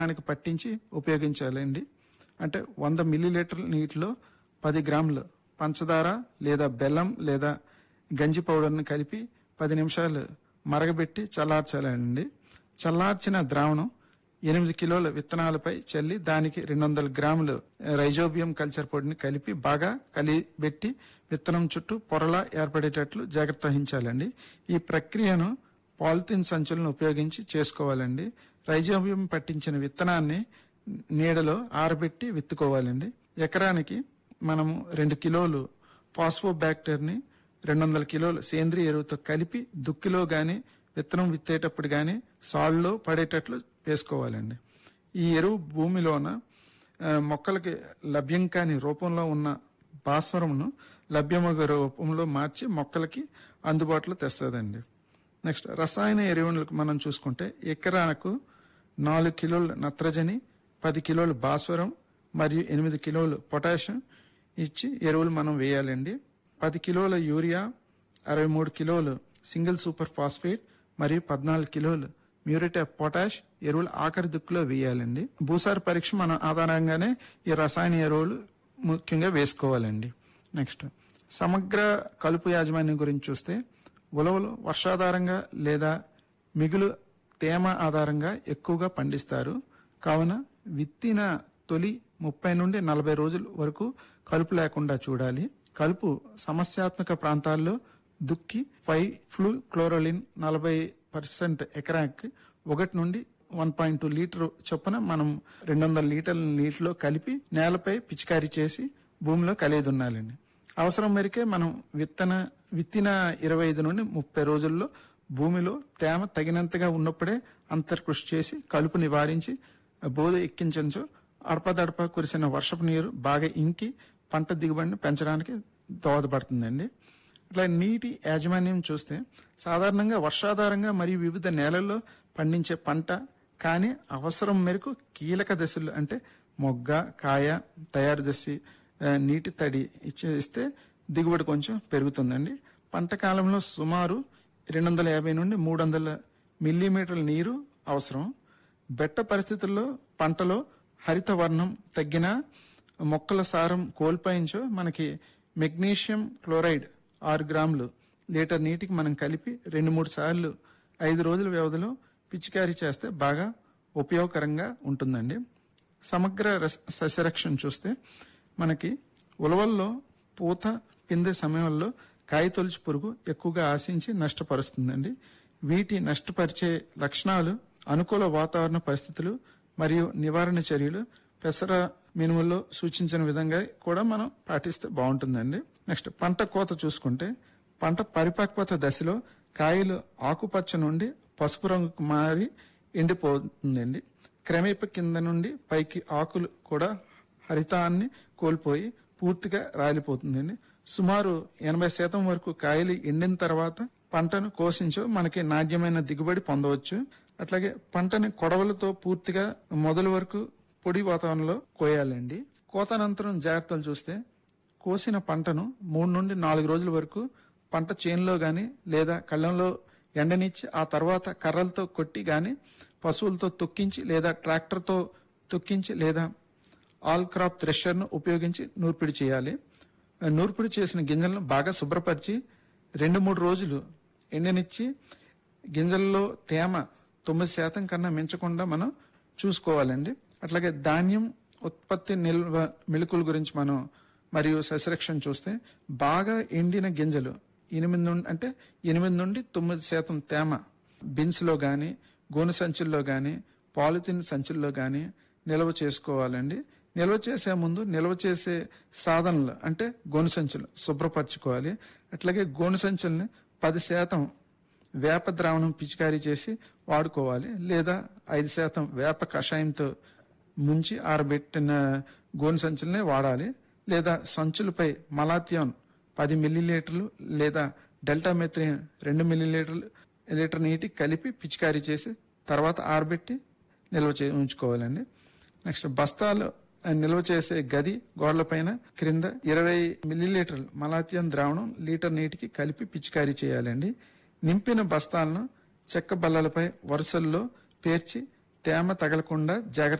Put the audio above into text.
దానికి పట్టించి ఉపయోగించాలండి అంటే వంద మిల్లీలీటర్ నీటిలో పది గ్రాములు పంచదార లేదా బెల్లం లేదా గంజి పౌడర్ని కలిపి పది నిమిషాలు మరగబెట్టి చల్లార్చాలండి చల్లార్చిన ద్రావణం ఎనిమిది కిలోల విత్తనాలపై చల్లి దానికి రెండు వందల గ్రాములు రైజోబియం కల్చర్ పొడిని కలిపి బాగా కలిపెట్టి విత్తనం చుట్టూ పొరలా ఏర్పడేటట్లు జాగ్రత్త వహించాలండి ఈ ప్రక్రియను పాలిథిన్ సంచులను ఉపయోగించి చేసుకోవాలండి రైజోబియం పట్టించిన విత్తనాన్ని నీడలో ఆరబెట్టి విత్తుకోవాలండి ఎకరానికి మనము రెండు కిలోలు ఫాస్ఫోబ్యాక్టర్ని రెండు వందల కిలోలు సేంద్రియ ఎరువుతో కలిపి దుక్కిలో గాని విత్తనం విత్తేటప్పుడు గాని సాల్లో పడేటట్లు వేసుకోవాలండి ఈ ఎరువు భూమిలోన ఆ, మొక్కలకి లభ్యం కాని రూపంలో ఉన్న భాస్వరమును లభ్యమగు రూపంలో మార్చి మొక్కలకి అందుబాటులో తెస్తుందండి నెక్స్ట్ రసాయన ఎరువులకు మనం చూసుకుంటే ఎకరాకు నాలుగు కిలోల నత్రజని పది కిలోలు భాస్వరం మరియు ఎనిమిది కిలోలు పొటాషియం ఇచ్చి ఎరువులు మనం వేయాలండి పది కిలోల యూరియా అరవై మూడు కిలోలు సింగిల్ సూపర్ ఫాస్ఫేట్ మరియు పద్నాలుగు కిలోలు మ్యూరేట్ ఆఫ్ పొటాష్ ఎరువులు ఆఖరి దిక్కులో వేయాలండి భూసార పరీక్ష మన ఆధారంగానే ఈ రసాయన ఎరువులు ముఖ్యంగా వేసుకోవాలండి నెక్స్ట్ సమగ్ర కలుపు యాజమాన్యం గురించి చూస్తే ఉలవలు వర్షాధారంగా లేదా మిగులు తేమ ఆధారంగా ఎక్కువగా పండిస్తారు కావున విత్తిన తొలి ముప్పై నుండి నలభై రోజుల వరకు కలుపు లేకుండా చూడాలి కలుపు సమస్యాత్మక ప్రాంతాల్లో దుక్కి ఫైవ్ ఫ్లూ క్లోరోలిన్ నలభై పర్సెంట్ ఎకరాకి ఒకటి నుండి వన్ పాయింట్ టూ లీటర్ చొప్పున మనం రెండు వందల లీటర్ల నీటిలో కలిపి నేలపై పిచికారీ చేసి భూమిలో కలియదున్నాలండి అవసరం మేరకే మనం విత్తన విత్తిన ఇరవై ఐదు నుండి ముప్పై రోజుల్లో భూమిలో తేమ తగినంతగా ఉన్నప్పుడే అంతర్కృషి చేసి కలుపు నివారించి బోధ ఎక్కించవచ్చు అడపదడప కురిసిన వర్షపు నీరు బాగా ఇంకి పంట దిగుబడిని పెంచడానికి దోహదపడుతుందండి ఇట్లా నీటి యాజమాన్యం చూస్తే సాధారణంగా వర్షాధారంగా మరియు వివిధ నేలల్లో పండించే పంట కానీ అవసరం మేరకు కీలక దశలు అంటే మొగ్గ కాయ తయారు చేసి ఆ, నీటి తడి ఇచ్చి ఇస్తే దిగుబడి కొంచెం పెరుగుతుందండి పంట కాలంలో సుమారు రెండు వందల యాభై నుండి మూడు వందల మిల్లీమీటర్ల నీరు అవసరం బెట్ట పరిస్థితుల్లో పంటలో హరిత వర్ణం తగ్గిన మొక్కల సారం కోల్పోయించో మనకి మెగ్నీషియం క్లోరైడ్ ఆరు గ్రాములు లీటర్ నీటికి మనం కలిపి రెండు మూడు సార్లు ఐదు రోజుల వ్యవధిలో పిచికారీ చేస్తే బాగా ఉపయోగకరంగా ఉంటుందండి సమగ్ర రస- సస్యరక్షణ చూస్తే మనకి ఉలవల్లో పూత పిందె సమయంలో కాయ తొలిచి పురుగు ఎక్కువగా ఆశించి నష్టపరుస్తుందండి వీటి నష్టపరిచే లక్షణాలు అనుకూల వాతావరణ పరిస్థితులు మరియు నివారణ చర్యలు పెసర మినుముల్లో సూచించిన విధంగా కూడా మనం పాటిస్తే బాగుంటుందండి నెక్స్ట్ పంట కోత చూసుకుంటే పంట పరిపక్వత దశలో కాయలు ఆకుపచ్చ నుండి పసుపు రంగుకు మారి ఎండిపోతుందండి క్రమేప కింద నుండి పైకి ఆకులు కూడా హరితాన్ని కోల్పోయి పూర్తిగా రాలిపోతుందండి సుమారు ఎనభై శాతం వరకు కాయలు ఎండిన తర్వాత పంటను కోసించో మనకి నాణ్యమైన దిగుబడి పొందవచ్చు అట్లాగే పంటని కొడవలతో పూర్తిగా మొదలు వరకు పొడి వాతావరణంలో కోయాలండి కోతానంతరం జాగ్రత్తలు చూస్తే కోసిన పంటను మూడు నుండి నాలుగు రోజుల వరకు పంట చేనులో గాని లేదా కళ్ళంలో ఎండనిచ్చి ఆ తర్వాత కర్రలతో కొట్టి గాని పశువులతో తొక్కించి లేదా ట్రాక్టర్తో తొక్కించి లేదా ఆల్ క్రాప్ థ్రెషర్ను ఉపయోగించి నూర్పిడి చేయాలి నూర్పిడి చేసిన గింజలను బాగా శుభ్రపరిచి రెండు మూడు రోజులు ఎండనిచ్చి గింజల్లో తేమ తొమ్మిది శాతం కన్నా మించకుండా మనం చూసుకోవాలండి అట్లాగే ధాన్యం ఉత్పత్తి నిల్వ మెలకుల గురించి మనం మరియు సస్యరక్షణ చూస్తే బాగా ఎండిన గింజలు ఎనిమిది నుండి అంటే ఎనిమిది నుండి తొమ్మిది శాతం తేమ బిన్స్ లో గాని గోను సంచుల్లో గాని పాలిథిన్ సంచుల్లో గాని నిల్వ చేసుకోవాలండి నిల్వ చేసే ముందు నిల్వ చేసే సాధనలు అంటే గోను సంచులు శుభ్రపరచుకోవాలి అట్లాగే గోను సంచుల్ని పది శాతం వేప ద్రావణం పిచికారీ చేసి వాడుకోవాలి లేదా ఐదు శాతం వేప కషాయంతో ముంచి ఆరబెట్టిన గోను సంచులనే వాడాలి లేదా సంచులపై మలాథియాన్ పది మిల్లీలీటర్లు లేదా డెల్టా మెథ్రిన్ రెండు మిల్లీలీటర్లు లీటర్ నీటి కలిపి పిచికారీ చేసి తర్వాత ఆరబెట్టి నిల్వ చే ఉంచుకోవాలండి నెక్స్ట్ బస్తాలు ఆ, నిల్వ చేసే గది గోడలపైన క్రింద ఇరవై మిల్లీలీటర్లు మలాథియన్ ద్రావణం లీటర్ నీటికి కలిపి పిచికారీ చేయాలండి నింపిన బస్తాలను చెక్క బల్లలపై వరుసల్లో పేర్చి తేమ తగలకుండా జాగ్రత్త